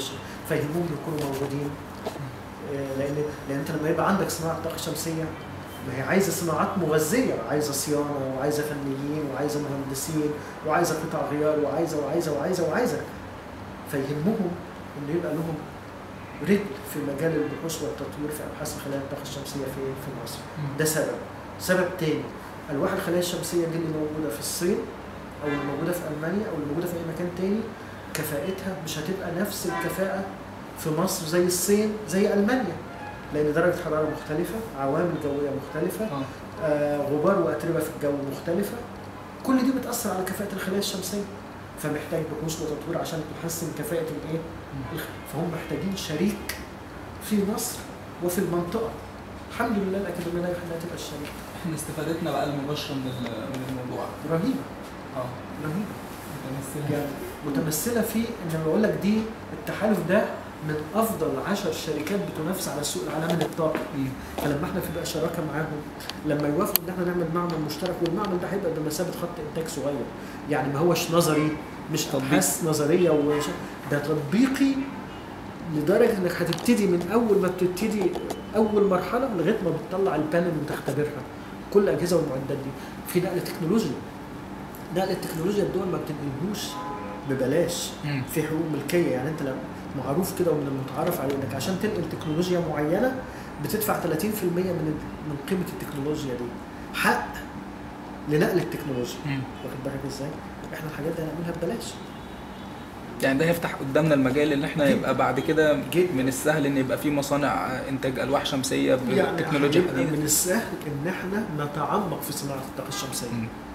ليش فيهمهم يكونوا موجودين آه، لان لان انت لما يبقى عندك صناعه طاقه شمسيه ما هي عايزه صناعات مغذيه عايزه صيانه وعايزه فنيين وعايزه مهندسين وعايزه قطع غيار وعايزه وعايزه وعايزه وعايزه فيهمهم ان يبقى لهم رجل في مجال البحوث والتطوير في ابحاث الخلايا الطاقه الشمسيه في في مصر ده سبب سبب تاني الواح الخلايا الشمسيه دي اللي موجوده في الصين او اللي موجوده في المانيا او اللي موجوده في اي مكان تاني كفاءتها مش هتبقى نفس الكفاءه في مصر زي الصين زي المانيا لان درجه حراره مختلفه عوامل جويه مختلفه اه آه غبار واتربه في الجو مختلفه كل دي بتاثر على كفاءه الخلايا الشمسيه فمحتاج بحوث وتطوير عشان تحسن كفاءه الايه الخ- فهم محتاجين شريك في مصر وفي المنطقه الحمد لله الاكاديميه ناجحه انها تبقى الشريك احنا استفادتنا بقى المباشره من ال- من الموضوع رهيبه اه رهيبه متمثله يعني متمثله في ان بقول لك دي التحالف ده من افضل عشر شركات بتنافس على السوق العالمي للطاقه مم. فلما احنا في بقى شراكه معاهم لما يوافقوا ان احنا نعمل معمل مشترك والمعمل ده هيبقى بمثابه خط انتاج صغير يعني ما هوش نظري مش تطبيق. ابحاث نظريه وش ده تطبيقي لدرجه انك هتبتدي من اول ما بتبتدي اول مرحله لغايه ما بتطلع البانل وتختبرها كل الاجهزه والمعدات دي في نقل تكنولوجيا نقل التكنولوجيا الدول ما بتنقلهوش ببلاش مم. في حقوق ملكيه يعني انت لو معروف كده ومن المتعارف عليه انك عشان تنقل تكنولوجيا معينه بتدفع 30% من من قيمه التكنولوجيا دي حق لنقل التكنولوجيا مم. واخد بالك ازاي؟ احنا الحاجات دي هنعملها ببلاش يعني ده هيفتح قدامنا المجال ان احنا جدا. يبقى بعد كده جدا. من السهل ان يبقى في مصانع انتاج الواح شمسيه يعني بتكنولوجيا هيبقى حديثه من السهل ان احنا نتعمق في صناعه الطاقه الشمسيه مم.